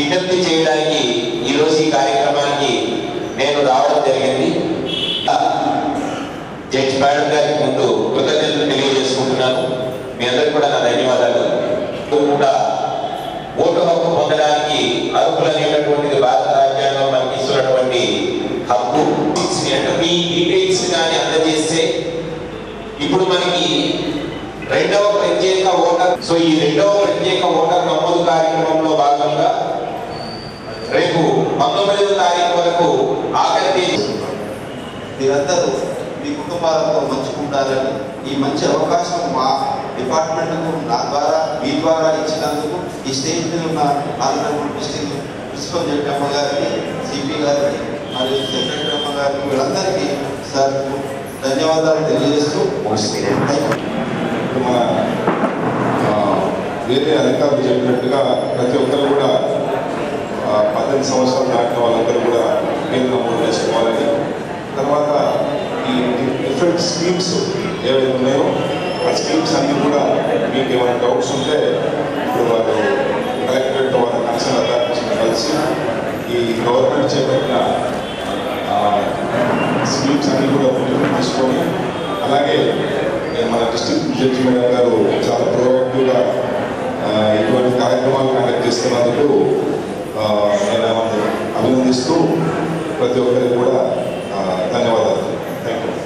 విజ్ఞప్తి చేయడానికి ఈరోజు ఈ కార్యక్రమానికి నేను రావడం జరిగింది జడ్జి మేడం గారికి ముందు కృతజ్ఞతలు తెలియజేసుకుంటున్నాను మీ అందరికి కూడా నా ధన్యవాదాలు కూడా ఓటు హక్కు పొందడానికి అర్హులనేటటువంటిది భారత రాజ్యాంగం మనకి ఇస్తున్నటువంటి హక్కు అంటే మీ డీటెయిల్స్ కానీ అందజేస్తే ఇప్పుడు మనకి రెండవ ప్రత్యేక ఓటర్ సో ఈ రెండవ ప్రత్యేక ఓటర్ నమోదు కార్యక్రమంలో భాగంగా రేపు పంతొమ్మిదవ తారీఖు వరకు ఆఖరి తేదీ మీరందరూ మీ కుటుంబాలతో మంచుకుంటారని ఈ మంచి అవకాశం మా డిపార్ట్మెంట్కు నా ద్వారా మీ ద్వారా ఇచ్చినందుకు ఈ స్టేజ్ మీద ఉన్న ఆంధ్రప్రదేశ్ డిస్టిక్ ప్రిన్సిపల్ జడ్జి అమ్మ గారికి సిపి గారికి మరియు సెక్రటరీ అమ్మ గారికి వీళ్ళందరికీ సార్ ధన్యవాదాలు తెలియజేస్తూ థ్యాంక్ యూ మన ఆ, వేరే అధికారులు చెప్పినట్టుగా ప్రతి ఒక్కరు కూడా ఆ, పద్దెనిమిది సంవత్సరాలు దాటిన వాళ్ళందరూ కూడా పేరు నమోదు చేసుకోవాలని తర్వాత ఈ డిఫరెంట్ స్కీమ్స్ ఏవైతే ఉన్నాయో ఆ స్కీమ్స్ అన్ని కూడా మీకు ఏమైనా డౌట్స్ ఉంటే ఇప్పుడు వారు కలెక్టరేట్ వారి కన్సర్న్ అథారిటీస్ కలిసి ఈ గవర్నమెంట్ చేపట్టిన స్కీమ్స్ అన్ని కూడా ముందుకు తీసుకొని అలాగే ఏ, మన డిస్ట్రిక్ట్ జడ్జి మేడం గారు చాలా ప్రోయాక్టివ్గా ఇటువంటి కార్యక్రమాలు కండక్ట్ చేస్తున్నందుకు ఆ, నేను ఆమెను అభినందిస్తూ ప్రతి ఒక్కరికి కూడా ఆ, ధన్యవాదాలు థ్యాంక్ యూ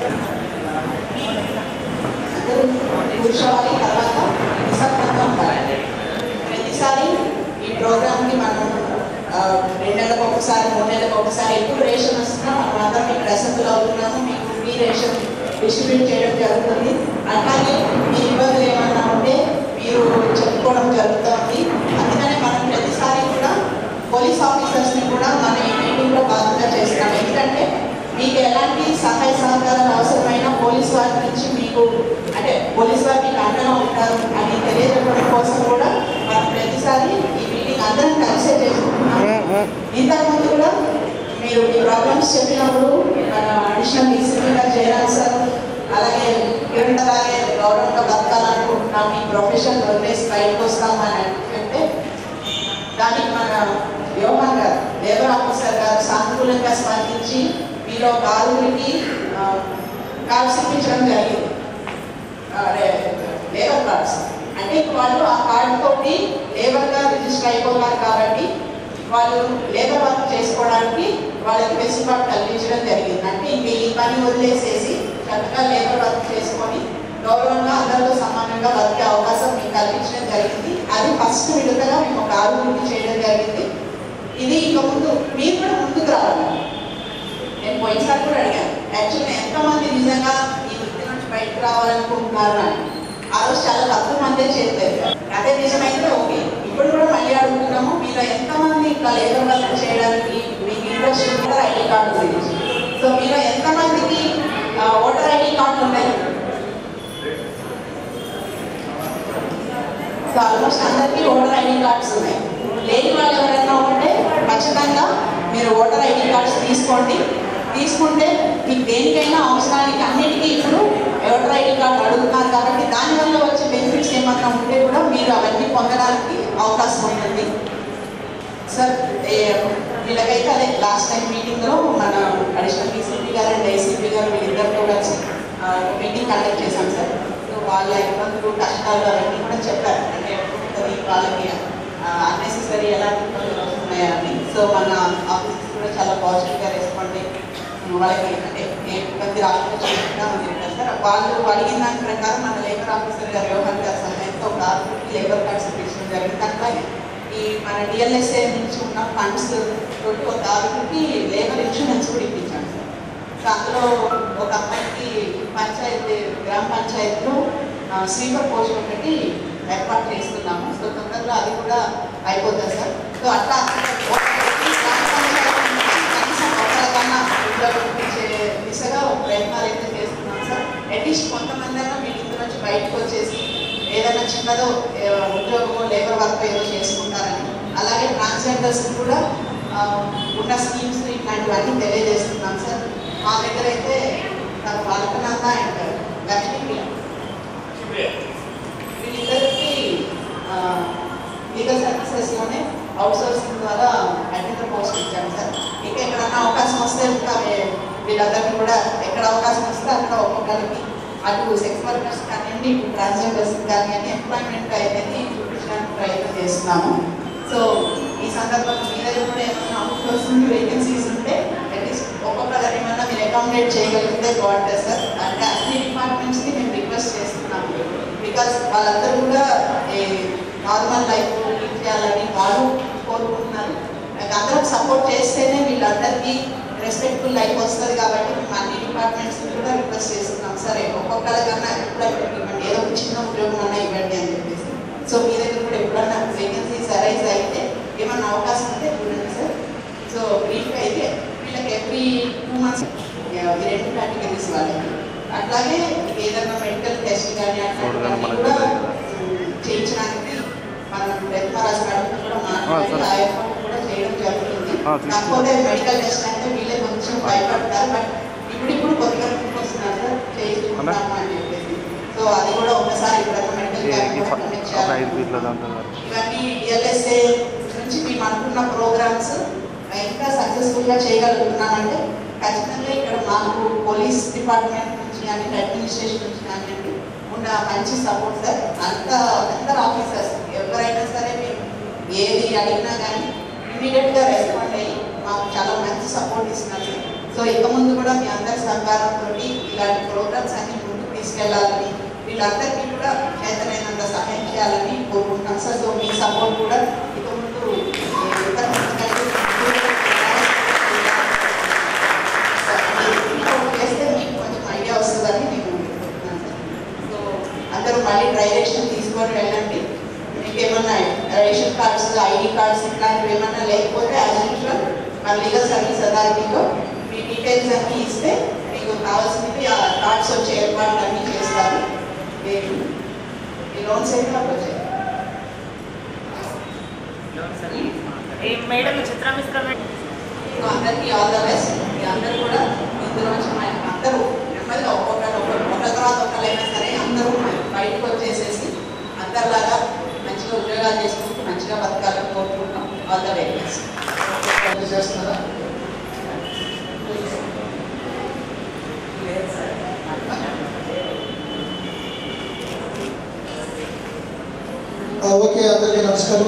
కూర్చోవాలి తర్వాత నిశ్శబ్దంగా ఉండాలి ప్రతిసారి ఈ ప్రోగ్రామ్కి మనం ఆ, రెండు నెలలకు ఒకసారి మూడు నెలలకు ఒకసారి ఎప్పుడు రేషన్ వస్తున్నా మనం అందరం ఇక్కడ అసెంబ్లీ అవుతున్నాము మీకు ఫ్రీ రేషన్ డిస్ట్రిబ్యూట్ చేయడం జరుగుతుంది అట్లాగే మీ ఇబ్బందులు ఏమైనా ఉంటే మీరు చెప్పుకోవడం జరుగుతుంది అందుకనే మనం ప్రతిసారి కూడా పోలీస్ ఆఫీసర్స్ని కూడా మన ఈ మీటింగ్లో భాగంగా చేస్తాం ఎందుకంటే మీకు ఎలాంటి సహాయ సహకారాలు అవసరమైన పోలీస్ వారి నుంచి మీకు అంటే పోలీస్ వారు మీకు అండగా ఉంటారు అని తెలియజెప్పడం కోసం కూడా మనం ప్రతిసారి ఈ మీటింగ్ అందరం కలిసే చేసుకుంటున్నాం ఇంతకుముందు కూడా మీరు మీ ప్రాబ్లమ్స్ చెప్పినప్పుడు మన అడిషనల్ డీసీపీ గారు జయరాజ్ సార్ అలాగే కిరణ్ అలాగే గౌరవంగా బతకాలనుకుంటున్నాం మీ ప్రొఫెషన్ వదిలేసి బయటకు వస్తామని చెప్తే దానికి మన యోహన్ గారు లేబర్ ఆఫీసర్ గారు సానుకూలంగా స్పందించి మీలో ఒక ఆరుగురికి కార్డ్స్ ఇప్పించడం జరిగింది ఆ, లే- లేబర్ కార్డ్స్ అంటే ఇప్పుడు వాళ్ళు ఆ కార్డు తోటి లేబర్గా రిజిస్టర్ అయిపోతారు కాబట్టి వాళ్ళు లేబర్ వర్క్ చేసుకోవడానికి వాళ్ళకి వెసులుబాటు కల్పించడం జరిగింది అంటే ఇంక ఈ పని వదిలేసేసి చక్కగా లేబర్ వర్క్ చేసుకొని గౌరవంగా అందరితో సమానంగా బతికే అవకాశం మీకు కల్పించడం జరిగింది అది ఫస్ట్ విడతగా మేము ఒక ఆరుగురికి చేయడం జరిగింది ఇది ఇక ముందు మీరు కూడా ముందుకు రావాలి నేను పోయినసారి కూడా అడిగాను యాక్చువల్గా ఎంతమంది నిజంగా ఈ వృత్తి నుంచి బయటకు రావాలనుకుంటున్నారు అని ఆ రోజు చాలా తక్కువ మందే చేయలేదు అదే నిజమైతే ఓకే ఇప్పుడు కూడా మళ్ళీ అడుగుతున్నాము మీలో ఎంతమంది ఇంకా లేబర్ వర్క్ చేయడానికి మీకు ఇంట్రెస్ట్ ఉంటుందో ఐడి కార్డు గురించి సో మీలో ఎంతమందికి ఓటర్ ఐడి కార్డు ఉన్నాయి సో ఆల్మోస్ట్ అందరికీ ఓటర్ ఐడి కార్డ్స్ ఉన్నాయి లేని వాళ్ళు ఎవరైనా ఉంటే ఖచ్చితంగా మీరు ఓటర్ ఐడి కార్డ్స్ తీసుకోండి తీసుకుంటే మీకు దేనికైనా అవసరానికి అన్నిటికీ ఇప్పుడు ఓటర్ ఐడి కార్డు అడుగుతున్నారు కాబట్టి దానివల్ల వచ్చే బెనిఫిట్స్ ఏమన్నా ఉంటే కూడా మీరు అవన్నీ పొందడానికి అవకాశం ఉంటుంది సార్ ఏ- వీళ్ళకైతే అదే లాస్ట్ టైం మీటింగ్లో మన అడిషనల్ డీసీపీ గారు అండ్ ఐసీపీ గారు వీళ్ళిద్దరితో కలిసి మీటింగ్ కండక్ట్ చేశాం సార్ సో వాళ్ళ ఇబ్బందులు కష్టాలు అవన్నీ కూడా చెప్పారు అంటే ఉంటుంది వాళ్ళకి అన్నెసెసరీ ఎలాంటి ఇబ్బందులు వస్తున్నాయని సో మన ఆఫీసెస్ కూడా చాలా పాజిటివ్గా రెస్పాండ్ అయ్యి వాళ్ళకి అంటే ఏ ఇబ్బంది రాకుండా చూసుకుంటామని చెప్పారు సార్ వాళ్ళు అడిగిన దాని ప్రకారం మన లేబర్ ఆఫీసర్ గారు వ్యవహార్ గారి సహాయంతో ఒక ఆరుగురికి లేబర్ కార్డ్స్ ఇప్పించడం జరిగింది అట్లాగే ఈ మన డిఎల్ఎస్ఏ నుంచి ఉన్న ఫండ్స్ తోటి ఒక ఆరుగురికి లేబర్ ఇన్సూరెన్స్ కూడా ఇప్పించాం సార్ సో అందులో ఒక అమ్మాయికి పంచాయతీ గ్రామ పంచాయతీలో ఆ, స్వీపర్ పోస్ట్ ఒకటి ఏర్పాటు చేస్తున్నాము సో తొందరలో అది కూడా అయిపోతుంది సార్ సో అట్లా ఒక గ్రామ పంచాయతీ నుంచి కనీసం ఒకరికన్నా ఉద్యోగం ఇప్పించే దిశగా ఒక ప్రయత్నాలు అయితే చేస్తున్నాం సార్ అట్లీస్ట్ కొంతమంది అయినా మీ ఇంటి నుంచి బయటకు వచ్చేసి ఏదైనా చిన్నదో ఏ, ఉద్యోగమో లేబర్ వర్క్ ఏదో చేసుకుంటారని అలాగే ట్రాన్స్జెండర్స్ కూడా ఆ, ఉన్న స్కీమ్స్ ఇట్లాంటివన్నీ తెలియజేస్తున్నాం సార్ మా దగ్గర అయితే నాకు అల్పనంద అండ్ లక్ష్మీ వీళ్ళిద్దరికి లీగల్ సర్వీసెస్లోనే అవుట్ సోర్సింగ్ ద్వారా అడ్మిటర్ పోస్ట్ ఇచ్చాము సార్ ఇంకా ఎక్కడన్నా అవకాశం వస్తే ఇంకా వీ- వీళ్ళందరికీ కూడా ఎక్కడ అవకాశం వస్తే అక్కడ ఒక్కొక్కరికి అటు సెక్స్ వర్కర్స్ కానివ్వండి ఇటు ట్రాన్స్జెండర్స్ కానివ్వండి ఎంప్లాయ్మెంట్ అనేది చూపించడానికి ప్రయత్నం చేస్తున్నాము సో ఈ సందర్భంగా మీ దగ్గర కూడా ఏమైనా అవుట్ సోర్సింగ్ వేకెన్సీస్ ఉంటే అట్లీస్ట్ ఒక్కొక్కరు ఏమన్నా మీరు అకామిడేట్ చేయగలిగితే బాగుంటుంది సార్ అంటే అన్ని డిపార్ట్మెంట్స్కి మేము రిక్వెస్ట్ చేస్తున్నాము బికాస్ వాళ్ళందరూ కూడా నార్మల్ లైఫ్ లీడ్ చేయాలని వాళ్ళు కోరుకుంటున్నారు నాకు అందరం సపోర్ట్ చేస్తేనే వీళ్ళందరికీ రెస్పెక్ట్ఫుల్ లైఫ్ వస్తుంది కాబట్టి మేము అన్ని డిపార్ట్మెంట్స్ కూడా రిక్వెస్ట్ చేస్తున్నాం సరే ఒక్కొక్కరికన్నా ఎప్పుడైనా ఇవ్వండి ఏదో ఒక చిన్న ఉద్యోగం అన్నా ఇవ్వండి అని చెప్పేసి సో మీ దగ్గర కూడా ఎప్పుడన్నా వేకెన్సీస్ అరైజ్ అయితే ఏమన్నా అవకాశం ఉంటే చూడండి సార్ సో బ్రీఫ్గా అయితే వీళ్ళకి ఎవ్రీ టూ మంత్స్ ఈ రెండు కేటగిరీస్ వాళ్ళకి అట్లాగే ఏదైనా మెడికల్ టెస్ట్ కానీ అట్లాంటివన్నీ కూడా ఉమ్, చేయించడానికి మనం మహారాజ్ మేడం కూడా మాట్లాడి ఆ ఏర్పాటు కూడా చేయడం జరుగుతుంది కాకపోతే మెడికల్ టెస్ట్ అంటే వీళ్ళే కొంచెం భయపడతారు బట్ ఇప్పుడు ఇప్పుడు కొద్దిగా వస్తున్నారు సార్ చేయించుకుంటాము అని చెప్పేసి సో అది కూడా ఒకసారి ఎప్పుడైనా మెడికల్ క్యాంప్ కూడా కండక్ట్ చేయాలి ఇవన్నీ డిఎల్ఎస్ఏ నుంచి మేము అనుకున్న ప్రోగ్రామ్స్ ఇంకా సక్సెస్ఫుల్ గా చేయగలుగుతున్నామంటే ఖచ్చితంగా ఇక్కడ మాకు పోలీస్ డిపార్ట్మెంట్ నుంచి కానీ అడ్మినిస్ట్రేషన్ నుంచి కానివ్వండి ఉన్న మంచి సపోర్ట్ సార్ అంత అందరు ఆఫీసర్స్ ఎవరైనా సరే మేము ఏది అడిగినా కానీ ఇమీడియట్ గా రెస్పాండ్ అయ్యి మాకు చాలా మంచి సపోర్ట్ ఇస్తున్నారు సార్ సో ఇక ముందు కూడా మీ అందరి సహకారంతో ఇలాంటి ప్రోగ్రామ్స్ అన్ని ముందుకు తీసుకెళ్లాలని వీళ్ళందరికీ కూడా చేతనైనంత సహాయం చేయాలని కోరుకుంటున్నాం సార్ సో మీ సపోర్ట్ కూడా ఇక ముందు ఏ, ఇతర సంస్థలకి చేస్తే మీకు కొంచెం ఐడియా వస్తుందని నేను అనుకుంటున్నాను సార్ సో అందరూ మళ్ళీ డైరెక్షన్ తీసుకొని వెళ్ళండి మీకు ఏమన్నా రేషన్ కార్డ్స్ ఐడి కార్డ్స్ ఇట్లాంటివి ఏమన్నా లేకపోతే యాజ్ యూజువల్ మన లీగల్ సర్వీస్ అథారిటీలో మీ డీటెయిల్స్ అన్నీ ఇస్తే మీకు కావాల్సినవి ఆ కార్డ్స్ వచ్చే ఏర్పాట్లు అన్నీ చేస్తారు ఈ- ఈ లోన్స్ అయితే మాకు వచ్చాయి ఈ మేడం చిత్రమిశ్ర మేడం సో అందరికీ ఆల్ ద బెస్ట్ మీ అందరూ కూడా ఇందులో నుంచి మన- అందరూ నెమ్మదిగా ఒక్కొక్కరు ఒక్కొక్క ఒక తర్వాత ఒకళ్ళైనా సరే అందరూ బయటకు వచ్చేసేసి అందరిలాగా మంచిగా ఉద్యోగాలు చేసుకుంటూ మంచిగా బతకాలని కోరుకుంటున్నాం ఆల్ ద వెరీ బెస్ట్ చేస్తున్నారా ఆ, ఓకే అందరికీ నమస్కారం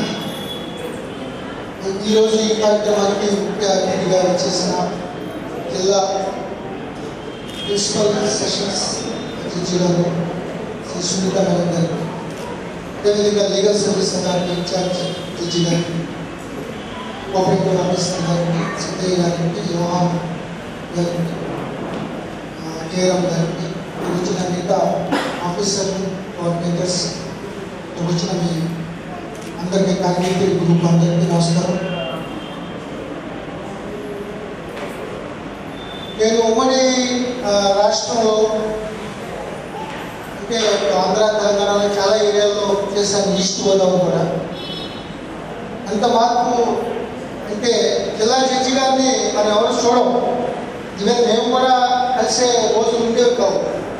ఈరోజు ఈ కార్యక్రమానికి ముఖ్య అతిథిగా వచ్చేసిన జిల్లా ప్రిన్సిపల్ సెషన్స్ జడ్జి గారు శ్రీ సునీత మేడం గారు అదేవిధంగా legal service authority in-charge judge గారికి కోఆపరేటివ్ ఆఫీసర్ గారికి సిద్ధయ్య గారికి యోహాన్ గారికి ఆ, జయరామ్ గారికి ఇక్కడ వచ్చిన మిగతా ఆఫీసర్లు కోఆర్డినేటర్స్ ఇక్కడ వచ్చిన మీ అందరికీ కార్మికులు గ్రూప్ అందరికీ నమస్కారం నేను ఉమ్మడి ఆ, రాష్ట్రంలో అంటే ఆంధ్ర తెలంగాణలో చాలా ఏరియాల్లో చేశాను ఈస్ట్ గోదావరి కూడా అంత మార్పు అంటే జిల్లా జడ్జి గారిని మనం ఎవరు చూడం ఈవెన్ మేము కూడా కలిసే రోజులు ఉండేవి కావు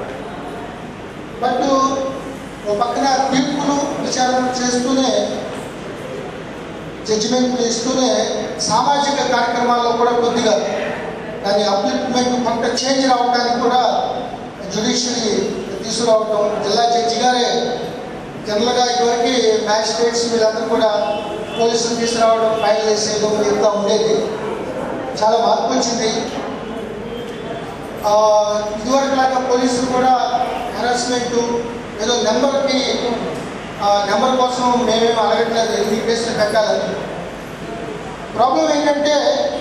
బట్ ఒక పక్కన తీర్పులు విచారణ చేస్తూనే జడ్జిమెంట్లు ఇస్తూనే సామాజిక కార్యక్రమాల్లో కూడా కొద్దిగా దాని అప్లిప్మెంట్ కొంత చేంజ్ రావడానికి కూడా జ్యుడిషియరీ తీసుకురావటం జిల్లా జడ్జి గారే జనరల్గా ఇదివరకు మ్యాజిస్ట్రేట్స్ వీళ్ళందరూ కూడా పోలీసులు తీసుకురావడం ఫైల్ వేసేయడం ఇంత ఉండేది చాలా మార్పు వచ్చింది ఆ, ఇదివరకు లాగా పోలీసులు కూడా హెరాస్మెంట్ ఏదో నెంబర్కి నెంబర్ కోసం మేమేమి అడగట్లేదు ఎన్ని కేసులు పెట్టాలని ప్రాబ్లం ఏంటంటే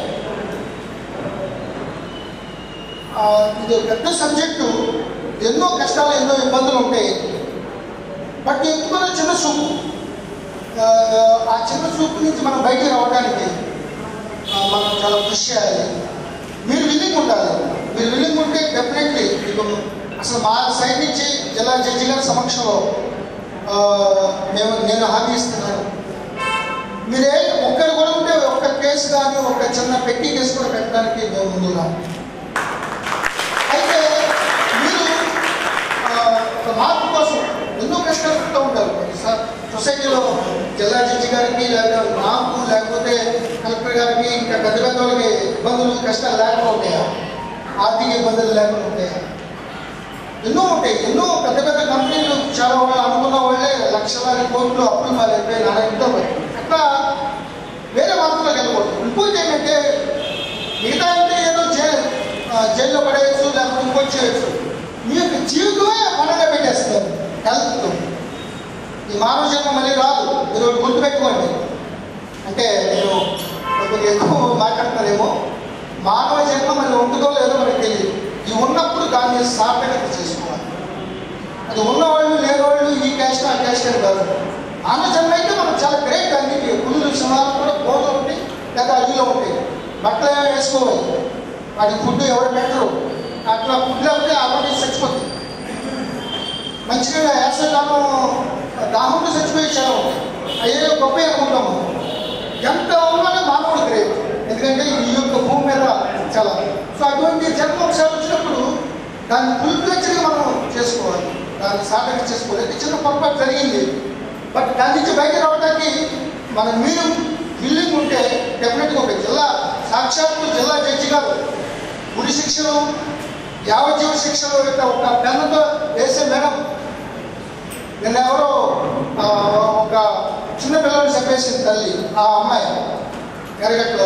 ఆ, ఇది ఒక పెద్ద సబ్జెక్టు ఎన్నో కష్టాలు ఎన్నో ఇబ్బందులు ఉంటాయి బట్ ఎందుకున్న చిన్న చూపు ఆ, ఆ చిన్న చూపు నుంచి మనం బయటికి రావడానికి ఆ, మనం చాలా కృషి చేయాలి మీరు విల్లింగ్ ఉండాలి మీరు విల్లింగ్ ఉంటే డెఫినెట్లీ మీకు అసలు మా సైడ్ నుంచి జిల్లా జడ్జి గారి సమక్షంలో ఆ, మేము నేను హామీ ఇస్తున్నాను మీరే ఒక్కరు కూడా ఉంటే ఒక్క కేసు కానీ ఒక చిన్న పెట్టి కేసు కూడా పెట్టడానికి మేము ముందున్నాం అయితే మీరు ఆ, ఒక మార్పు కోసం ఎన్నో కష్టాలు పడుతూ ఉంటారు సార్ సొసైటీలో జిల్లా జడ్జి గారికి లేదా గారు నాకు లేకపోతే కలెక్టర్ గారికి ఇంకా పెద్ద పెద్ద వాళ్ళకి ఇబ్బందులు కష్టాలు లేకుండా ఉంటాయా ఆర్థిక ఇబ్బందులు లేకుండా ఉంటాయా ఎన్నో ఉంటాయి ఎన్నో పెద్ద పెద్ద కంపెనీలు చాలా వాళ్ళు అనుకున్న వాళ్ళే లక్షలాది కోట్లు అప్పులు మారైపోయి నారాయణతో అట్లా వేరే మార్పులకు వెళ్ళకూడదు ఇంకోటి ఏంటంటే మిగతా అంటే ఏదో జైలు జైల్లో పడేయచ్చు లేకపోతే ఇంకోటి చేయొచ్చు మీ యొక్క జీవితమే పండుగ పెట్టేస్తారు హెల్త్తో ఈ మానవ జన్మ మళ్ళీ రాదు మీరు ఒకటి గుర్తుపెట్టుకోండి అంటే నేను కొద్దిగా ఎక్కువ మాట్లాడతానేమో మానవ జన్మ మళ్ళీ ఉంటుందో లేదో మనకు తెలియదు ఇది ఉన్నప్పుడు దాన్ని సార్థకత చేసుకోవాలి అది ఉన్నవాళ్ళు లేనివాళ్ళు ఈ క్యాస్ట్ ఆ క్యాస్ట్ అని కాదు మానవ జన్మ అయితే మనం చాలా గ్రేట్ అన్నిటి పులులు సింహాలు కూడా బోధలు ఉంటాయి లేదా అడవిలో ఉంటాయి బట్టలు ఏమైనా వేసుకోవాలి వాడికి ఫుడ్ ఎవరు పెట్టరు అట్లా ఫుడ్ లేకపోతే ఆల్రెడీ చచ్చిపోతుంది మంచిగా వేసవికాలం దాహంతో చచ్చిపోయే చాలా ఉంటాయి అయ్యే గొప్ప అనుకుంటాము ఎంత ఉన్నానో మానవుడు గ్రేట్ ఎందుకంటే ఈ యొక్క భూమి మీద చాలా సో అటువంటి జన్మ ఒకసారి వచ్చినప్పుడు దాన్ని ఫుల్ఫ్లెక్చర్గా మనం చేసుకోవాలి దాన్ని సాధన చేసుకోవాలి అయితే చిన్న పొరపాటు జరిగింది బట్ దాని నుంచి బయట రావడానికి మన మీరు విల్లింగ్ ఉంటే డెఫినెట్గా ఒక జిల్లా సాక్షాత్తు జిల్లా జడ్జి గారు గుడి శిక్షలు యావజ్జీవ శిక్షలు యొక్క ఒక పెన్నుతో వేసే మేడం నిన్న ఎవరో ఆ, ఒక చిన్న పిల్లల్ని చంపేసింది తల్లి ఆ అమ్మాయి ఎరగట్లో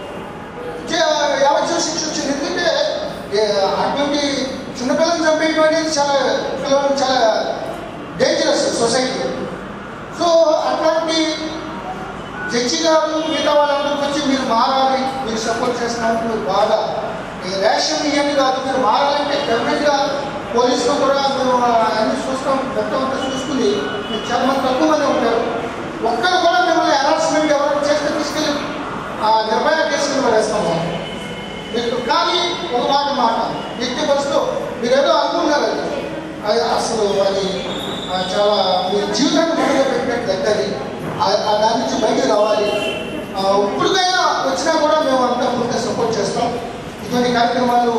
యావజ్జీవ శిక్ష వచ్చింది ఎందుకంటే ఏ, అటువంటి చిన్నపిల్లల్ని చంపేయడం అనేది చాలా పిల్లలు చాలా డేంజరస్ సొసైటీ సో అట్లాంటి జడ్జి గారు మిగతా వాళ్ళందరికీ వచ్చి మీరు మారాలి మీరు సపోర్ట్ చేస్తున్నారు మీరు బాగా ఈ రేషన్ ఇవన్నీ కాదు మీరు మారాలంటే డెఫినెట్గా పోలీసులు కూడా మేము అన్ని చూస్తాం మొత్తం అంతా చూసుకుని మీరు చాలా మంది తక్కువ మంది ఉంటారు ఒక్కరు కూడా మిమ్మల్ని హెరాస్మెంట్ ఎవరైనా చేస్తే తీసుకెళ్ళి ఆ నిర్భయ కేసులు పడేస్తాము మీకు కానీ ఒక మాట మాట వ్యక్తి బస్సులో మీరు ఏదో అనుకున్నారు అది అది అసలు అది ఆ, చాలా మీ జీవితాన్ని మొదలు పెట్టినట్టు లెక్కది ఆ- ఆ దాని నుంచి బయటకు రావాలి ఆ, ఇప్పటికైనా వచ్చినా కూడా మేము అంతా పూర్తిగా సపోర్ట్ చేస్తాం ఇటువంటి కార్యక్రమాలు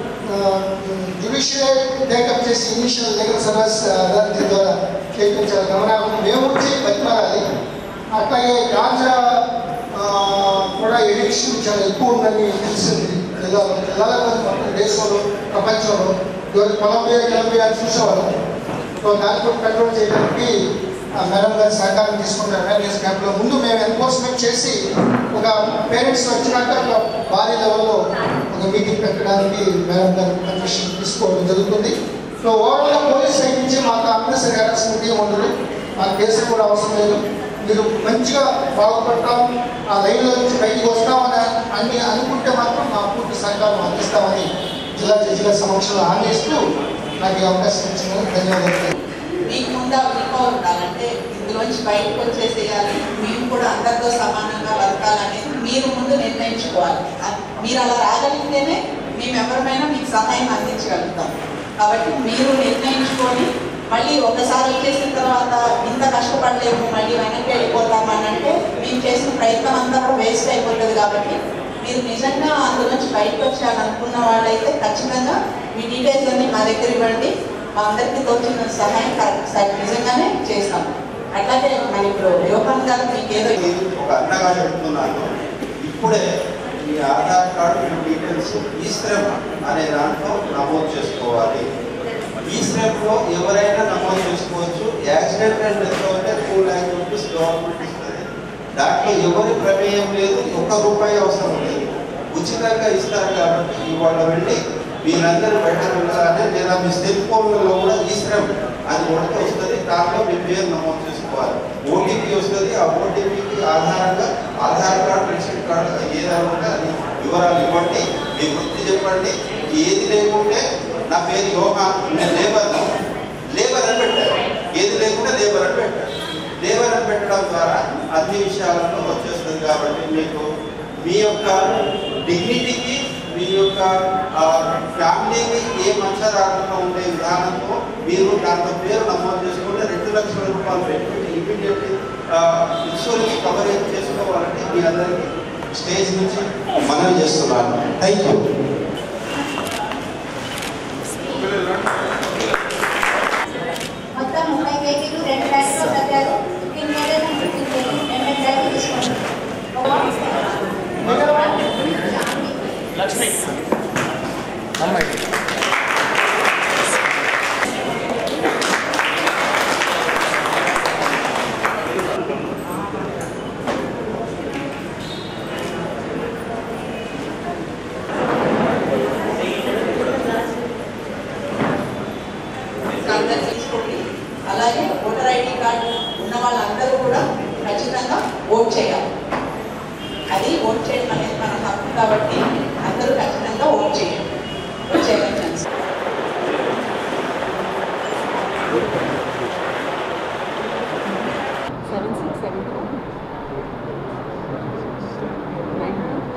జ్యుడిషియల్ టేకప్ చేసి ఇనిషియల్ లీగల్ సర్వీస్ అథారిటీ ద్వారా చేయడం చాలా గమనార్హం మేము వచ్చి బతిమారాలి అట్లాగే గాంజా ఆ, కూడా ఎడిక్షన్ చాలా ఎక్కువ ఉందని తెలిసింది జిల్లాలో జిల్లాలో కాదు, మొత్తం దేశంలో ప్రపంచంలో ఇదివరకు కొలంబియా కొలంబియా అని చూసేవాళ్ళం సో దాన్ని కూడా కంట్రోల్ చేయడానికి ఆ మేడం గారి సహకారం తీసుకుంటారు అవేర్నెస్ క్యాంప్లో ముందు మేము ఎన్ఫోర్స్మెంట్ చేసి ఒక పేరెంట్స్ వచ్చినాక ఒక భారీ లెవెల్లో ఒక మీటింగ్ పెట్టడానికి మేడం గారి పర్మిషన్ తీసుకోవడం జరుగుతుంది సో ఓవరాల్గా పోలీస్ సైడ్ నుంచి మాకు అన్నెసరీ హెరాస్మెంట్ ఏమి ఉండదు మా కేసులు కూడా అవసరం లేదు మీరు మంచిగా బాగుపడతాం ఆ లైన్లో నుంచి బయటికి వస్తామని అన్ని అనుకుంటే మాత్రం మా పూర్తి సహకారం అందిస్తామని జిల్లా జడ్జి గారి సమక్షంలో హామీ ఇస్తూ నాకు ఈ అవకాశం ఇచ్చినందుకు ధన్యవాదాలు మీకు ముందు అవిపో ఉండాలంటే ఇందులోంచి బయటకు వచ్చేసేయాలి మేము కూడా అందరితో సమానంగా బతకాలనేది మీరు ముందు నిర్ణయించుకోవాలి అది- మీరు అలా రాగలిగితేనే మేము ఎవరిమైనా మీకు సహాయం అందించగలుగుతాం కాబట్టి మీరు నిర్ణయించుకొని మళ్ళీ ఒకసారి వచ్చేసిన తర్వాత ఇంత కష్టపడలేము మళ్ళీ వెనక్కి వెళ్ళిపోతాం అని అంటే మేము చేసిన ప్రయత్నం అంతా కూడా వేస్ట్ అయిపోతుంది కాబట్టి మీరు నిజంగా అందులోంచి బయటకు వచ్చారనుకున్న వాళ్ళైతే ఖచ్చితంగా మీ డీటెయిల్స్ అన్ని మా దగ్గర ఇవ్వండి మా అందరికీ తోచిన సహాయం కరెక్ట్ సార్ నిజంగానే చేస్తాము అట్లాగే మరి ఇప్పుడు యోగాన్ గారు మీకు ఏదో నేను ఒక అన్నగా చెప్తున్నాను ఇప్పుడే మీ ఆధార్ కార్డు మీ డీటెయిల్స్ ఈ శ్రమ్ అనే దాంట్లో నమోదు చేసుకోవాలి ఈ శ్రమ్లో ఎవరైనా నమోదు చేసుకోవచ్చు యాక్సిడెంట్ అండ్ డెత్ అంటే టూ ల్యాక్ రూపీస్ గవర్నమెంట్ ఇస్తుంది దాంట్లో ఎవరి ప్రమేయం లేదు ఒక్క రూపాయి అవసరం లేదు ఉచితంగా ఇస్తారు కాబట్టి ఇవాళ వెళ్ళి మీరందరూ బయట వెళ్ళాలని లేదా మీ సెల్ ఫోన్లలో కూడా ఈ శ్రమ్ అది కొడితే వస్తుంది దాంట్లో మీ పేరు నమోదు చేసుకోవాలి ఓటీపీ వస్తుంది ఆ ఓటీపీకి ఆధారంగా ఆధార్ కార్డు రేషన్ కార్డు ఏదైనా ఉంటే అది వివరాలు ఇవ్వండి మీ వృత్తి చెప్పండి ఏది లేకుంటే నా పేరు యోగా నేను లేబర్ లేబర్ అని పెట్టారు ఏది లేకుంటే లేబర్ అని పెట్టారు లేబర్ అని పెట్టడం ద్వారా అన్ని విషయాలలో వచ్చేస్తుంది కాబట్టి మీకు మీ యొక్క డిగ్నిటీకి మీ యొక్క ఆ, ఫ్యామిలీకి ఏ మంచి రాకుండా ఉండే విధానంతో మీరు దాంట్లో పేరు నమోదు చేసుకుంటే రెండు లక్షల రూపాయలు పెట్టుకుంటే ఇమీడియట్ ఇన్సూరెన్స్ కవరేజ్ చేసుకోవాలంటే మీ అందరికీ స్టేజ్ నుంచి మనవి చేస్తున్నాను థ్యాంక్ యూ మొత్తం ముప్పై కేజీలు రెండు బ్యాగులు కట్టారు ఫిఫ్టీన్ కేజీలు ఫిఫ్టీన్ కేజీలు రెండు బ్యాగులు తీసుకోండి అందరూ తీసుకోండి అలాగే ఓటర్ ఐడి కార్డు ఉన్న వాళ్ళందరూ కూడా ఖచ్చితంగా ఓట్ చేయాలి అది ఓట్ చేయడం అనేది మన హక్కు కాబట్టి అందరూ ఖచ్చితంగా ఓట్ చేయండి వచ్చే elections seven six seven four nine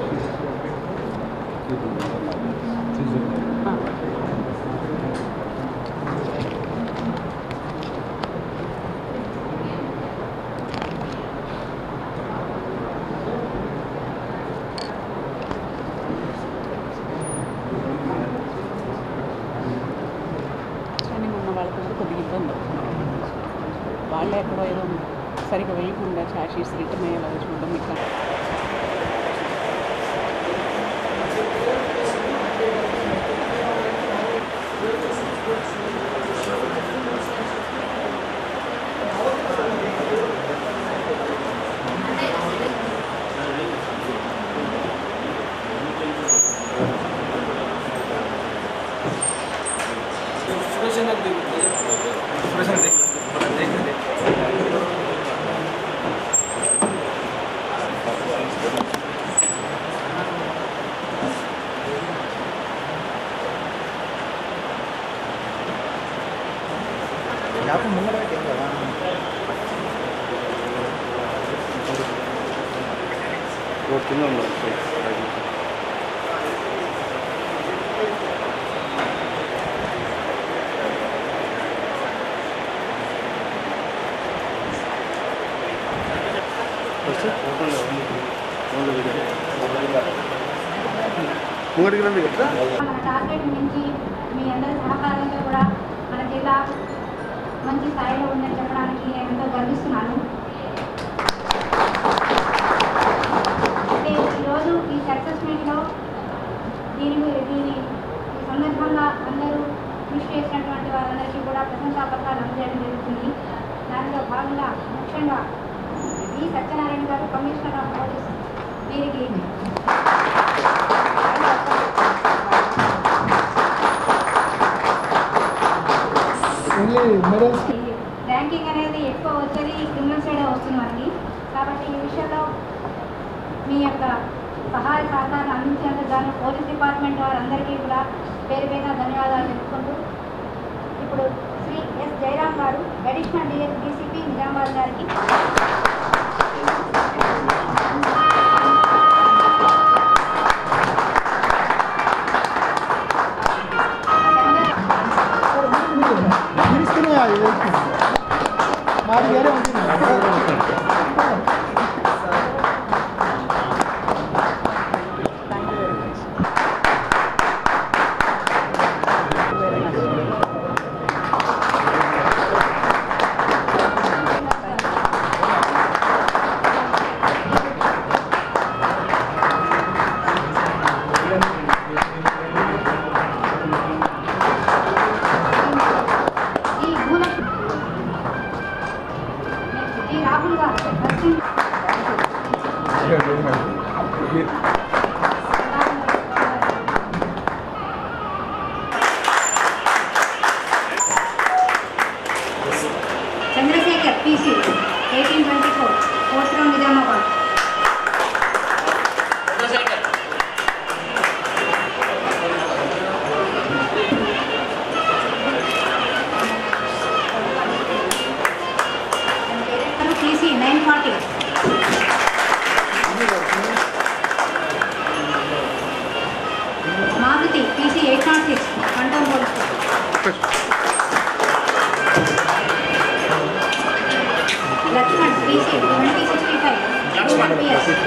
కానీ మొన్న వాళ్ళకి కూడా కొద్దిగా ఇబ్బంది అవుతుంది వాళ్ళే ఎక్కడో ఏదో సరిగ్గా వేయకుండా చాషీస్ రిటర్న్ అయ్యేలాగా చూడడం ఇట్లా మన టార్గెట్ మించి మీ అందరి సహకారంతో కూడా మన జిల్లా మంచి స్థాయిలో ఉందని చెప్పడానికి నేను ఎంతో గర్విస్తున్నాను అయితే ఈరోజు ఈ సక్సెస్ మీట్లో దీని గు- దీని ఈ సందర్భంగా అందరూ కృషి చేసినటువంటి వారందరికీ కూడా ప్రశంసా పత్రాలు అందజేయడం జరుగుతుంది దానిలో భాగంగా ముఖ్యంగా ఈ సత్యనారాయణ గారు కమిషనర్ ఆఫ్ పోలీస్ వీరికి ర్యాంకింగ్ అనేది ఎక్కువ వచ్చేది క్రిమినల్ సైడే వస్తుంది మనకి కాబట్టి ఈ విషయంలో మీ యొక్క సహాయ సహకారం అందించేందుకు గాను పోలీస్ డిపార్ట్మెంట్ వారందరికీ కూడా పేరు పేరున ధన్యవాదాలు తెలుపుకుంటూ ఇప్పుడు శ్రీ ఎస్ జయరామ్ గారు అడిషనల్ డిఎస్ డీసీపీ నిజామాబాద్ గారికి ఈ మూల ఈ రాహుల్ గారు పశ్చిమ Chandrasekhar PC eighteen twenty four fourth round Nizamabad PC nine forty Maruti PC eight nought six కంటోన్ police Laxman PC twenty sixty five Laxman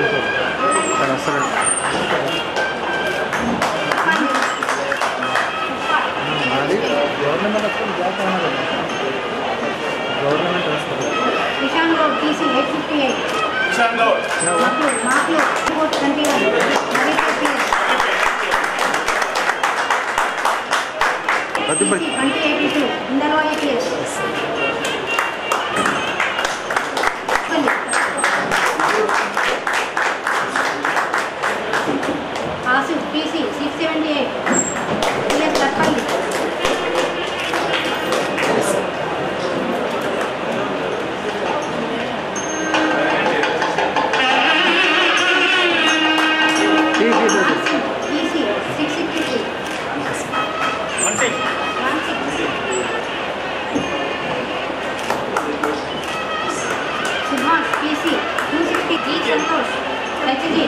నిషాన్ road PC eight fifty eight Makloor Makloor twenty one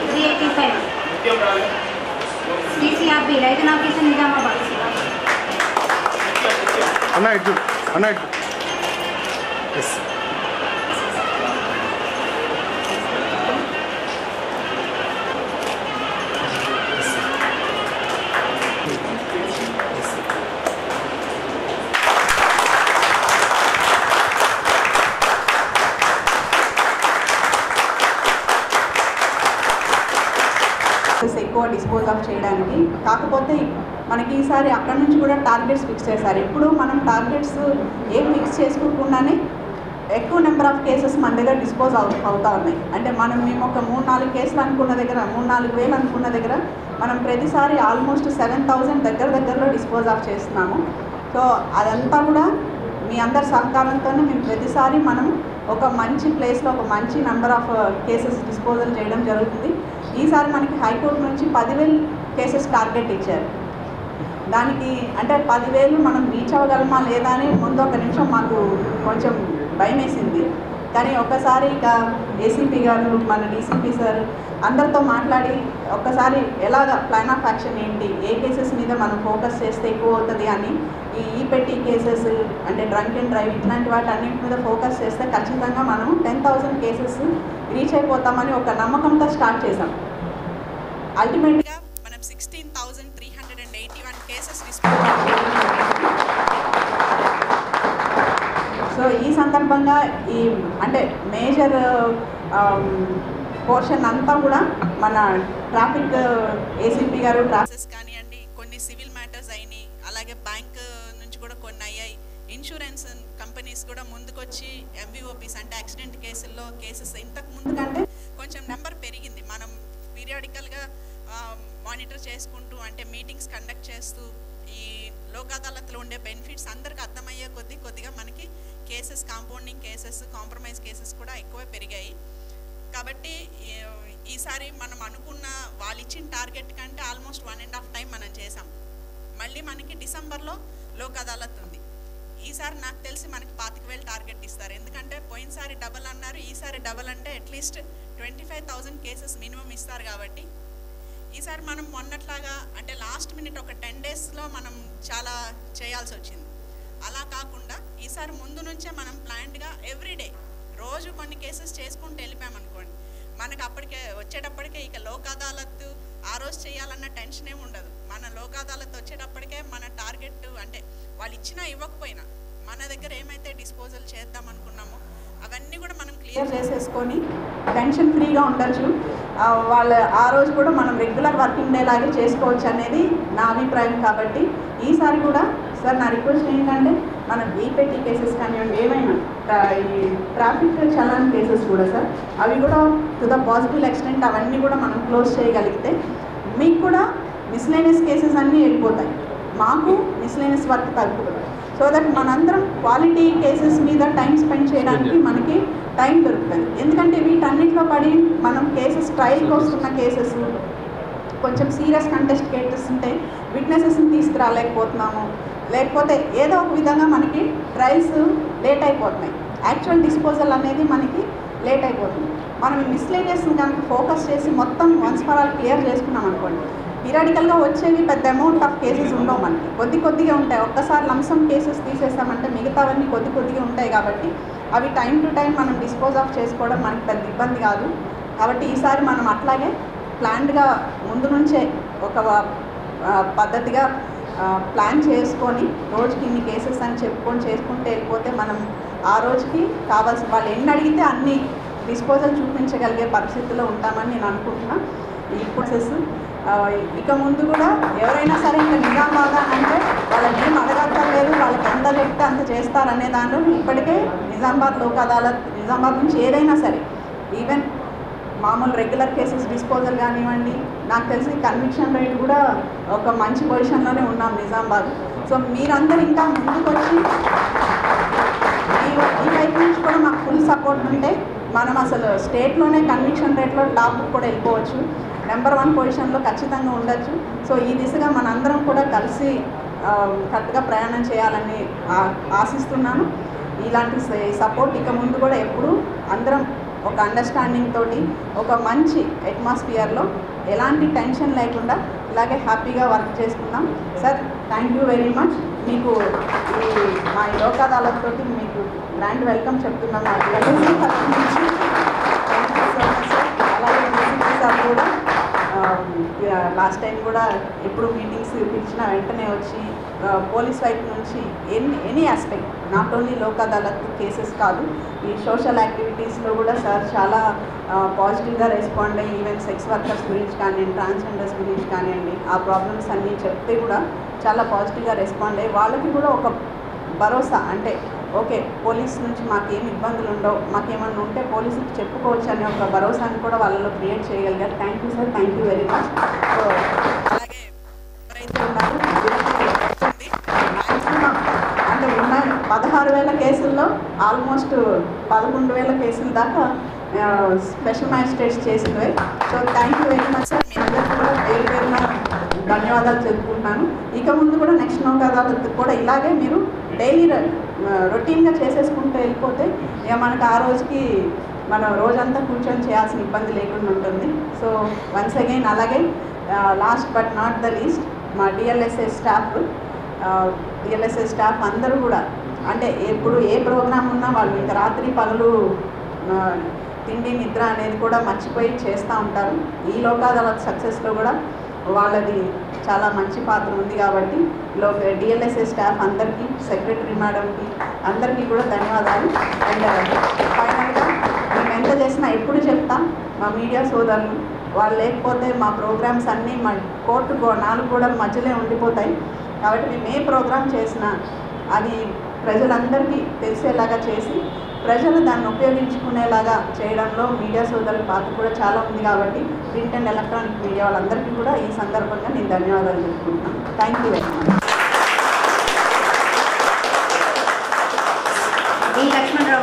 three eighty five CCRB రైతు officer Nizamabad అన్న ఇటు అన్న ఇటు ఎస్ కేసెస్ ఎక్కువ dispose of చేయడానికి కాకపోతే మనకి ఈసారి అక్కడ నుంచి కూడా టార్గెట్స్ ఫిక్స్ చేశారు ఎప్పుడు మనం టార్గెట్స్ ఏం ఫిక్స్ చేసుకోకుండానే ఎక్కువ నెంబర్ ఆఫ్ కేసెస్ మన దగ్గర డిస్పోజ్ అవు అవుతా ఉన్నాయి అంటే మనం మేము ఒక మూడు నాలుగు కేసులు అనుకున్న దగ్గర మూడు నాలుగు వేలు అనుకున్న దగ్గర మనం ప్రతిసారి ఆల్మోస్ట్ సెవెన్ థౌజండ్ దగ్గర దగ్గరలో డిస్పోజ్ ఆఫ్ చేస్తున్నాము సో అదంతా కూడా మీ అందరి సహకారంతోనే మేము ప్రతిసారి మనం ఒక మంచి ప్లేస్లో ఒక మంచి నెంబర్ ఆఫ్ కేసెస్ డిస్పోజల్ చేయడం జరుగుతుంది ఈసారి మనకి హైకోర్టు నుంచి పదివేలు కేసెస్ టార్గెట్ ఇచ్చారు దానికి అంటే పదివేలు మనం రీచ్ అవ్వగలమా లేదా అని ముందు ఒక నిమిషం మాకు కొంచెం భయం వేసింది కానీ ఒకసారి ఇక ఏసీపీ గారు మన డీసీపీ సార్ అందరితో మాట్లాడి ఒక్కసారి ఎలాగ ప్లాన్ ఆఫ్ యాక్షన్ ఏంటి ఏ కేసెస్ మీద మనం ఫోకస్ చేస్తే ఎక్కువ అవుతుంది అని ఈ ఈ పెట్టి కేసెస్ అంటే డ్రంక్ అండ్ డ్రైవ్ ఇట్లాంటి వాటి అన్నింటి మీద ఫోకస్ చేస్తే ఖచ్చితంగా మనం టెన్ థౌసండ్ కేసెస్ రీచ్ అయిపోతామని ఒక నమ్మకంతో స్టార్ట్ చేసాం అల్టిమేట్గా మనం sixteen thousand three hundred and eighty one cases so ఈ సందర్భంగా ఈ అంటే మేజర్ పోర్షన్ అంతా కూడా మన ట్రాఫిక్ ఏసీపీ గారు ట్రాఫిక్ కానివ్వండి కొన్ని సివిల్ మ్యాటర్స్ అయినాయి అలాగే బ్యాంక్ నుంచి కూడా కొన్ని అయ్యాయి ఇన్సూరెన్స్ కంపెనీస్ కూడా ముందుకొచ్చి ఎంబీఓపీస్ అంటే యాక్సిడెంట్ కేసుల్లో కేసెస్ ఇంతకు ముందు కంటే కొంచెం నెంబర్ పెరిగింది మనం పీరియాడికల్గా మానిటర్ చేసుకుంటూ అంటే మీటింగ్స్ కండక్ట్ చేస్తూ ఈ లోక్ అదాలత్లో ఉండే బెనిఫిట్స్ అందరికి అర్థమయ్యే కొద్దీ కొద్దిగా మనకి cases compounding cases compromise cases కూడా ఎక్కువ పెరిగాయి కాబట్టి ఈ- ఈసారి మనం అనుకున్న వాళ్ళు ఇచ్చిన టార్గెట్ కంటే almost one and half time మనం చేసాం మళ్ళీ మనకి డిసెంబర్లో లోక్ అదాలత్ ఉంది ఈసారి నాకు తెలిసి మనకి పాతిక వేలు టార్గెట్ ఇస్తారు ఎందుకంటే పోయినసారి డబల్ అన్నారు ఈసారి డబల్ అంటే at least twenty five thousand cases minimum ఇస్తారు కాబట్టి ఈసారి మనం మొన్నట్లాగా అంటే లాస్ట్ మినిట్ ఒక టెన్ డేస్లో మనం చాలా చేయాల్సి వచ్చింది అలా కాకుండా ఈసారి ముందు నుంచే మనం ప్లాన్డ్గా ఎవ్రీడే రోజు కొన్ని కేసెస్ చేసుకుంటూ వెళ్ళిపోయామనుకోండి మనకు అప్పటికే వచ్చేటప్పటికే ఇక లోక్ అదాలత్ ఆ రోజు చేయాలన్న టెన్షన్ ఏమి ఉండదు మన లోక్ అదాలత్ వచ్చేటప్పటికే మన టార్గెట్ అంటే వాళ్ళు ఇచ్చినా ఇవ్వకపోయినా మన దగ్గర ఏమైతే డిస్పోజల్ చేద్దాం అనుకున్నామో అవన్నీ కూడా మనం క్లియర్ చేసేసుకొని టెన్షన్ ఫ్రీగా ఉండొచ్చు ఆ, వాళ్ళ ఆ రోజు కూడా మనం రెగ్యులర్ వర్కింగ్ డే లాగే చేసుకోవచ్చు అనేది నా అభిప్రాయం కాబట్టి ఈసారి కూడా సార్ నా రిక్వెస్ట్ ఏంటంటే మనం ఈపెట్టి కేసెస్ కానివ్వండి ఏమైనా ట్రా- ఈ ట్రాఫిక్ చలాన్ కేసెస్ కూడా సార్ అవి కూడా టు ద పాజిటివ్ ఎక్స్టెంట్ అవన్నీ కూడా మనం క్లోజ్ చేయగలిగితే మీకు కూడా మిస్లేనియస్ కేసెస్ అన్నీ వెళ్ళిపోతాయి మాకు మిస్లేనియస్ వర్క్ తగ్గుతుంది సో దట్ మనందరం క్వాలిటీ కేసెస్ మీద టైం స్పెండ్ చేయడానికి మనకి టైం దొరుకుతుంది ఎందుకంటే వీటన్నిటిలో పడి మనం కేసెస్ ట్రయల్కి వస్తున్న కేసెస్ కొంచెం సీరియస్ కంటెస్ట్ కేసెస్ ఉంటే విట్నెసెస్ని తీసుకురాలేకపోతున్నాము లేకపోతే ఏదో ఒక విధంగా మనకి ట్రయల్స్ లేట్ అయిపోతున్నాయి యాక్చువల్ డిస్పోజల్ అనేది మనకి లేట్ అయిపోతుంది మనం మిస్లేనియస్ని కనుక ఫోకస్ చేసి మొత్తం వన్స్ ఫర్ ఆల్ క్లియర్ చేసుకున్నాం అనుకోండి పీరియాడికల్గా వచ్చేవి పెద్ద అమౌంట్ ఆఫ్ కేసెస్ ఉండవు మనకి కొద్ది కొద్దిగా ఉంటాయి ఒక్కసారి లంసమ్ కేసెస్ తీసేసామంటే మిగతావన్నీ కొద్ది కొద్దిగా ఉంటాయి కాబట్టి అవి టైం టు టైం మనం డిస్పోజ్ ఆఫ్ చేసుకోవడం మనకి పెద్ద ఇబ్బంది కాదు కాబట్టి ఈసారి మనం అట్లాగే ప్లాన్డ్గా ముందు నుంచే ఒక ఆ, పద్ధతిగా ఆ, ప్లాన్ చేసుకొని రోజుకి ఇన్ని కేసెస్ అని చెప్పుకొని చేసుకుంటే వెళ్ళిపోతే మనం ఆ రోజుకి కావాల్సిన వాళ్ళు ఎన్ని అడిగితే అన్ని డిస్పోజల్ చూపించగలిగే పరిస్థితిలో ఉంటామని నేను అనుకుంటున్నా ఈ ప్రాసెస్ ఆ, ఇక ముందు కూడా ఎవరైనా సరే ఇంకా నిజామాబాద్ అని అంటే వాళ్ళని ఏం అడగక్కర్లేదు వాళ్ళకి ఎంత చెప్తే అంత చేస్తారనే దానిలో ఇప్పటికే నిజామాబాద్ లోక్ అదాలత్ నిజామాబాద్ నుంచి ఏదైనా సరే ఈవెన్ మామూలు రెగ్యులర్ కేసెస్ డిస్పోజల్ కానివ్వండి నాకు తెలిసి కన్విక్షన్ రేట్ కూడా ఒక మంచి పొజిషన్లోనే ఉన్నాం నిజామాబాద్ సో మీరందరూ ఇంకా ముందుకొచ్చి ఈ ఈ వైపు నుంచి కూడా మాకు ఫుల్ సపోర్ట్ ఉంటే మనం అసలు స్టేట్లోనే కన్విక్షన్ రేట్లో టాప్ కూడా వెళ్ళిపోవచ్చు నెంబర్ వన్ పొజిషన్లో ఖచ్చితంగా ఉండొచ్చు సో ఈ దిశగా మనందరం కూడా కలిసి ఆ, కరెక్ట్గా ప్రయాణం చేయాలని ఆ- ఆశిస్తున్నాను ఇలాంటి సపోర్ట్ ఇక ముందు కూడా ఎప్పుడు అందరం ఒక అండర్స్టాండింగ్ తోటి ఒక మంచి అట్మాస్ఫియర్లో ఎలాంటి టెన్షన్ లేకుండా ఇలాగే హ్యాపీగా వర్క్ చేసుకుందాం sir thank you very much మీకు ఈ మా ఈ లోక్ అదాలత్ తోటి మీకు గ్రాండ్ వెల్కమ్ చెప్తున్నాం మా LSE తరఫు నుంచి thank you so much sir అలాగే డీసీపీ సార్ కూడా లాస్ట్ టైం కూడా ఎప్పుడు మీటింగ్స్ పిలిచిన వెంటనే వచ్చి ఆ, పోలీస్ వైపు నుంచి any any aspect not only Lok Adalat cases కాదు ఈ సోషల్ యాక్టివిటీస్లో కూడా సార్ చాలా పాజిటివ్గా రెస్పాండ్ అయ్యి ఈవెన్ సెక్స్ వర్కర్స్ గురించి కానివ్వండి ట్రాన్స్జెండర్స్ గురించి కానివ్వండి ఆ ప్రాబ్లమ్స్ అన్నీ చెప్తే కూడా చాలా పాజిటివ్గా రెస్పాండ్ అయ్యి వాళ్ళకి కూడా ఒక భరోసా అంటే ఓకే పోలీస్ నుంచి మాకేం ఇబ్బందులు ఉండవు మాకేమన్నా ఉంటే పోలీసుకి చెప్పుకోవచ్చు అనే ఒక భరోసాని కూడా వాళ్ళలో క్రియేట్ చేయగలిగారు thank you sir thank you very much so అలాగే ఎవరైతే ఉన్నారో వీళ్ళకి వస్తుంది. Maximum అంటే ఉన్న పదహారు వేల కేసుల్లో ఆల్మోస్ట్ పదకొండు వేల కేసుల దాకా స్పెషల్ మ్యాజిస్ట్రేట్స్ చేసినవి so thank you very much sir మీ అందరికీ కూడా పేరు పేరున ధన్యవాదాలు చెప్పుకుంటున్నాను ఇక ముందు కూడా నెక్స్ట్ నోక్ అదాలత్ కూడా ఇలాగే మీరు డైలీ రొటీన్గా చేసేసుకుంటూ వెళ్ళిపోతే ఇక మనకు ఆ రోజుకి మనం రోజంతా కూర్చొని చేయాల్సిన ఇబ్బంది లేకుండా ఉంటుంది సో వన్స్ అగైన్ అలాగే last but not the least మా డిఎల్ఎస్ఏ స్టాఫ్ డిఎల్ఎస్ఏ స్టాఫ్ అందరూ కూడా అంటే ఎప్పుడు ఏ ప్రోగ్రామ్ ఉన్నా వాళ్ళు ఇంకా రాత్రి పగలు ఆ, తిండి నిద్ర అనేది కూడా మర్చిపోయి చేస్తూ ఉంటారు ఈ లోక్ అదాలత్ సక్సెస్లో కూడా వాళ్ళది చాలా మంచి పాత్ర ఉంది కాబట్టి లో డిఎల్ఎస్ఏ స్టాఫ్ అందరికీ సెక్రటరీ మేడంకి అందరికీ కూడా ధన్యవాదాలు అండ్ ఫైనల్గా మేము ఎంత చేసినా ఎప్పుడు చెప్తాం మా మీడియా సోదరులు వాళ్ళు లేకపోతే మా ప్రోగ్రామ్స్ అన్నీ మా కోర్టు గో నాలుగు గోడల మధ్యలో ఉండిపోతాయి కాబట్టి మేము ఏ ప్రోగ్రామ్ చేసినా అది ప్రజలందరికీ తెలిసేలాగా చేసి ప్రజలు దాన్ని ఉపయోగించుకునేలాగా చేయడంలో మీడియా సోదరుల పాత్ర కూడా చాలా ఉంది కాబట్టి ప్రింట్ అండ్ ఎలక్ట్రానిక్ మీడియా వాళ్ళందరికీ కూడా ఈ సందర్భంగా నేను ధన్యవాదాలు చెప్పుకుంటున్నాను thank you very much D Lakshmanarao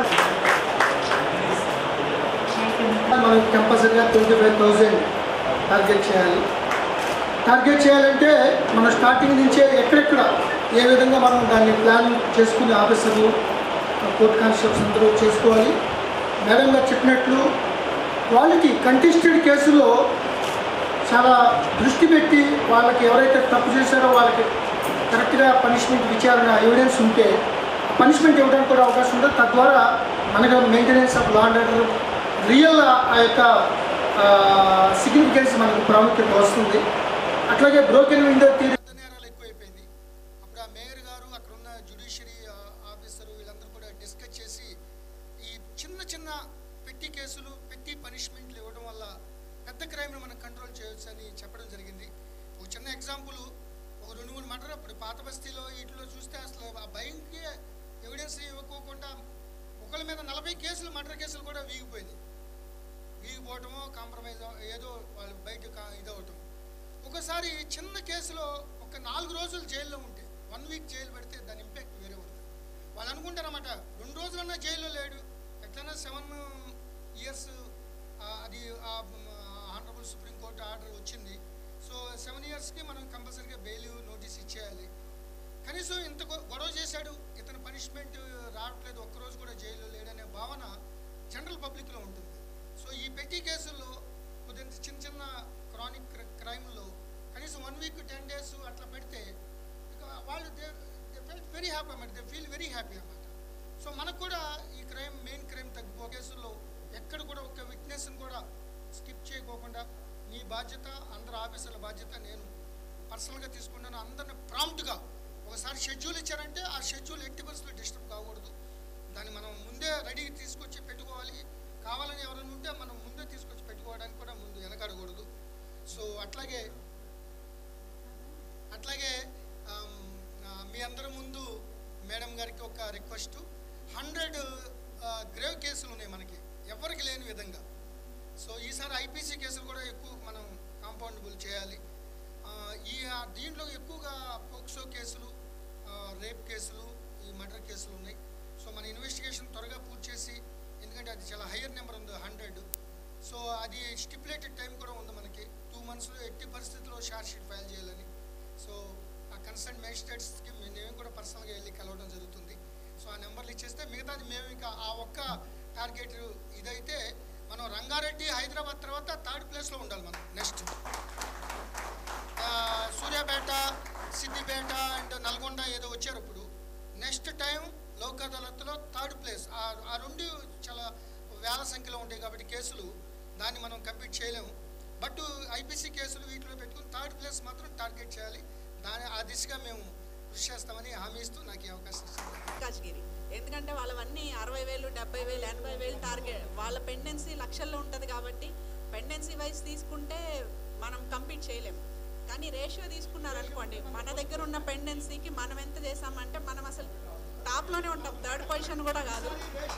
మనం కంపల్సరీగా ట్వంటీ ఫైవ్ థౌజండ్ టార్గెట్ చేయాలి టార్గెట్ చేయాలంటే మనం స్టార్టింగ్ నుంచే ఎక్కడెక్కడ ఏ విధంగా మనం దాన్ని ప్లాన్ చేసుకుని ఆఫీసర్లు కోర్ట్ కానిస్టేబుల్స్ అందరూ చేసుకోవాలి మేడం గారు చెప్పినట్లు వాళ్ళకి కంటెస్టెడ్ కేసులో చాలా దృష్టి పెట్టి వాళ్ళకి ఎవరైతే తప్పు చేశారో వాళ్ళకి కరెక్ట్గా పనిష్మెంట్ విచారణ ఎవిడెన్స్ ఉంటే పనిష్మెంట్ ఇవ్వడానికి కూడా అవకాశం ఉంటుంది తద్వారా మనకు maintenance of law and order real ఆ యొక్క సిగ్నిఫికెన్స్ మనకు ప్రాముఖ్యత వస్తుంది అట్లాగే బ్రోకెన్ విండో థియరీ నేరాలు ఎక్కువైపోయింది అప్పుడు ఆ మేయర్ గారు అక్కడ ఉన్న జ్యుడిషియరీ ఆఫీసరు వీళ్ళందరూ కూడా డిస్కస్ చేసి ఈ చిన్న చిన్న పెట్టి కేసులు పెట్టి పనిష్మెంట్లు ఇవ్వడం వల్ల పెద్ద క్రైమ్ని మనం కంట్రోల్ చేయొచ్చు అని చెప్పడం జరిగింది ఒక చిన్న ఎగ్జాంపుల్ ఒక రెండు మూడు మర్డర్ అప్పుడు పాత బస్తీలో వీటిలో చూస్తే అసలు ఆ భయంకి ఎవిడెన్స్ ఇవ్వకోకుండా ఒకళ్ళ మీద నలభై కేసులు మర్డర్ కేసులు కూడా వీగిపోయినాయి వీగిపోవటమో కాంప్రమైజ్ ఏదో వాళ్ళు బయట కా- ఇదవటం ఒకసారి చిన్న కేసులో ఒక నాలుగు రోజులు జైల్లో ఉంటే వన్ వీక్ జైలు పెడితే దాని ఇంపాక్ట్ వేరే ఉంటుంది వాళ్ళు అనుకుంటారన్నమాట రెండు రోజులన్నా జైల్లో లేడు ఎట్లన్నా సెవెన్ ఇయర్స్ అది ఆనరబుల్ సుప్రీంకోర్టు ఆర్డర్ వచ్చింది సో సెవెన్ ఇయర్స్కి మనం కంపల్సరీగా బెయిల్ నోటీస్ ఇచ్చేయాలి కనీసం ఇంత గొ- గొడవ చేశాడు ఇతను పనిష్మెంట్ రావట్లేదు ఒక్కరోజు కూడా జైల్లో లేడనే భావన జనరల్ పబ్లిక్లో ఉంటుంది సో ఈ పెట్టి కేసుల్లో కొద్దిగా చిన్న చిన్న క్రానిక్ క్రైమ్లో కనీసం వన్ వీక్ టెన్ డేస్ అట్లా పెడితే ఇక వాళ్ళు దే ఫెల్ట్ వెరీ హ్యాపీ అన్నమాట దే ఫీల్ వెరీ హ్యాపీ అన్నమాట సో మనకు కూడా ఈ క్రైమ్ మెయిన్ క్రైమ్ తగ్గిపో కేసుల్లో ఎక్కడ కూడా ఒక విట్నెస్ని కూడా స్కిప్ చేయకోకుండా మీ బాధ్యత అందరు ఆఫీసర్ల బాధ్యత నేను పర్సనల్గా తీసుకున్నాను అందరిని ప్రాంప్ట్గా ఒకసారి షెడ్యూల్ ఇచ్చారంటే ఆ షెడ్యూల్ ఎట్టి పరిస్థితుల్లో డిస్టర్బ్ కాకూడదు దాన్ని మనం ముందే రెడీ తీసుకొచ్చి పెట్టుకోవాలి కావాలని ఎవరైనా ఉంటే మనం ముందే తీసుకొచ్చి పెట్టుకోవడానికి కూడా ముందు వెనకాడకూడదు సో అట్లాగే అట్లాగే ఆమ్, ఆ, మీ అందరి ముందు మేడం గారికి ఒక రిక్వెస్ట్ హండ్రెడ్ గ్రేవ్ కేసులు ఉన్నాయి మనకి ఎవరికి లేని విధంగా సో ఈసారి ఐపీసీ కేసులు కూడా ఎక్కువ మనం కాంపౌండబుల్ చేయాలి ఆ, ఈ ఆ, దీంట్లో ఎక్కువగా పోక్సో కేసులు ఆ, రేప్ కేసులు ఈ మర్డర్ కేసులు ఉన్నాయి సో మన ఇన్వెస్టిగేషన్ త్వరగా పూర్తి చేసి ఎందుకంటే అది చాలా హయ్యర్ నెంబర్ ఉంది హండ్రెడ్ సో అది స్టిపులేటెడ్ టైం కూడా ఉంది మనకి టూ మంత్స్లో ఎట్టి పరిస్థితుల్లో షార్ట్ షీట్ ఫైల్ చేయాలని సో ఆ కన్సర్న్ మ్యాజిస్ట్రేట్స్కి మేము కూడా పర్సనల్గా వెళ్ళి కలవడం జరుగుతుంది సో ఆ నెంబర్లు ఇచ్చేస్తే మిగతాది మేము ఇంకా ఆ ఒక్క టార్గెట్ ఇదైతే మనం రంగారెడ్డి హైదరాబాద్ తర్వాత థర్డ్ ప్లేస్లో ఉండాలి మనం నెక్స్ట్ సూర్యాపేట సిద్దిపేట అండ్ నల్గొండ ఏదో వచ్చారు ఇప్పుడు నెక్స్ట్ టైం లోక్ అదాలత్లో థర్డ్ ప్లేస్ ఆ- ఆ రెండు చాలా వేల సంఖ్యలో ఉంటాయి కాబట్టి కేసులు దాన్ని మనం కంప్లీట్ చేయలేము బట్ ఐపీసీ కేసులు వీటిలో పెట్టుకుని థర్డ్ ప్లేస్ మాత్రం టార్గెట్ చేయాలి దాని ఆ దిశగా మేము కృషి చేస్తామని హామీ ఇస్తూ నాకు ఈ అవకాశం ఇస్తుంది కాశ్గిరి ఎందుకంటే వాళ్ళవన్నీ అరవై వేలు డెబ్బై వేలు ఎనభై వేలు టార్గెట్ వాళ్ళ పెండెన్సీ లక్షల్లో ఉంటుంది కాబట్టి పెండెన్సీ వైజ్ తీసుకుంటే మనం కంప్లీట్ చేయలేము కానీ రేషియో తీసుకున్నారనుకోండి మన దగ్గర ఉన్న పెండెన్సీకి మనం ఎంత చేసామంటే మనం అసలు టాప్లోనే ఉంటాం థర్డ్ పొజిషన్ కూడా కాదు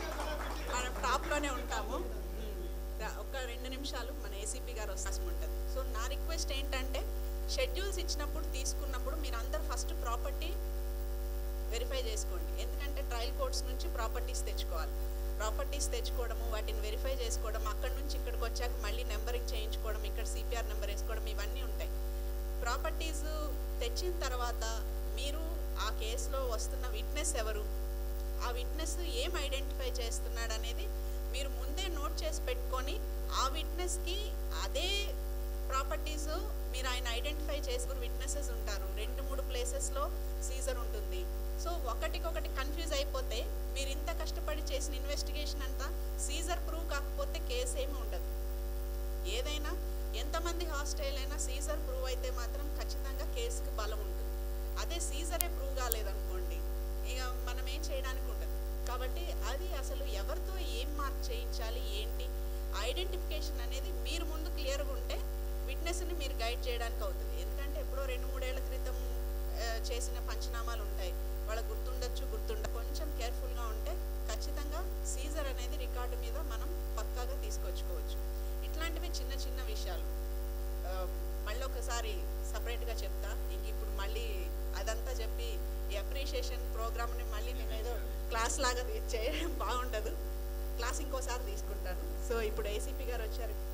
మనం టాప్లోనే ఉంటాము ఉమ్. రా- ఒక రెండు నిమిషాలు మన ఏసీపీ గారు వస్తాం ఉంటుంది సో నా రిక్వెస్ట్ ఏంటంటే షెడ్యూల్స్ ఇచ్చినప్పుడు తీసుకున్నప్పుడు మీరు అందరు ఫస్ట్ ప్రాపర్టీ వెరిఫై చేసుకోండి ఎందుకంటే ట్రయల్ కోర్ట్స్ నుంచి ప్రాపర్టీస్ తెచ్చుకోవాలి ప్రాపర్టీస్ తెచ్చుకోవడము వాటిని వెరిఫై చేసుకోవడం అక్కడ నుంచి ఇక్కడికి వచ్చాక మళ్ళీ నెంబరింగ్ చేయించుకోవడం ఇక్కడ సిపిఆర్ నెంబర్ వేసుకోవడం ఇవన్నీ ఉంటాయి ప్రాపర్టీస్ తెచ్చిన తర్వాత మీరు ఆ కేసులో వస్తున్న విట్నెస్ ఎవరు ఆ విట్నెస్ ఏం ఐడెంటిఫై చేస్తున్నాడు అనేది మీరు ముందే నోట్ చేసి పెట్టుకొని ఆ విట్నెస్కి అదే ప్రాపర్టీస్ మీరు ఆయన ఐడెంటిఫై చేసుకుని విట్నెసెస్ ఉంటారు రెండు మూడు ప్లేసెస్లో సీజర్ ఉంటుంది సో ఒకటికొకటి కన్ఫ్యూజ్ అయిపోతే మీరు ఇంత కష్టపడి చేసిన ఇన్వెస్టిగేషన్ అంతా సీజర్ ప్రూవ్ కాకపోతే కేసు ఏమీ ఉండదు ఏదైనా ఎంతమంది హాస్టైల్ అయినా సీజర్ ప్రూవ్ అయితే మాత్రం ఖచ్చితంగా కేసుకి బలం ఉంటుంది అదే సీజరే ప్రూవ్ కాలేదనుకోండి ఇక మనం ఏం చేయడానికి ఉండదు కాబట్టి అది అసలు ఎవరితో ఏం మార్క్ చేయించాలి ఏంటి ఐడెంటిఫికేషన్ అనేది మీరు ముందు క్లియర్గా ఉంటే విట్నెస్ని మీరు గైడ్ చేయడానికి అవుతుంది ఎందుకంటే ఎప్పుడో రెండు మూడేళ్ల క్రితం ఆ, చేసిన పంచనామాలు ఉంటాయి వాళ్ళకి గుర్తుండొచ్చు గుర్తుండ కొంచెం కేర్ఫుల్గా ఉంటే ఖచ్చితంగా సీజర్ అనేది రికార్డు మీద మనం పక్కాగా తీసుకొచ్చుకోవచ్చు ఇట్లాంటివి చిన్న చిన్న విషయాలు ఆ, మళ్ళీ ఒకసారి సపరేట్గా చెప్తా ఇంక ఇప్పుడు మళ్ళీ అదంతా చెప్పి ఈ అప్రిషియేషన్ ప్రోగ్రామ్ని మళ్ళీ నేను ఏదో క్లాస్ లాగా చేయడం బాగుండదు క్లాస్ ఇంకోసారి తీసుకుంటాను సో ఇప్పుడు ఏసీపీ గారు వచ్చారు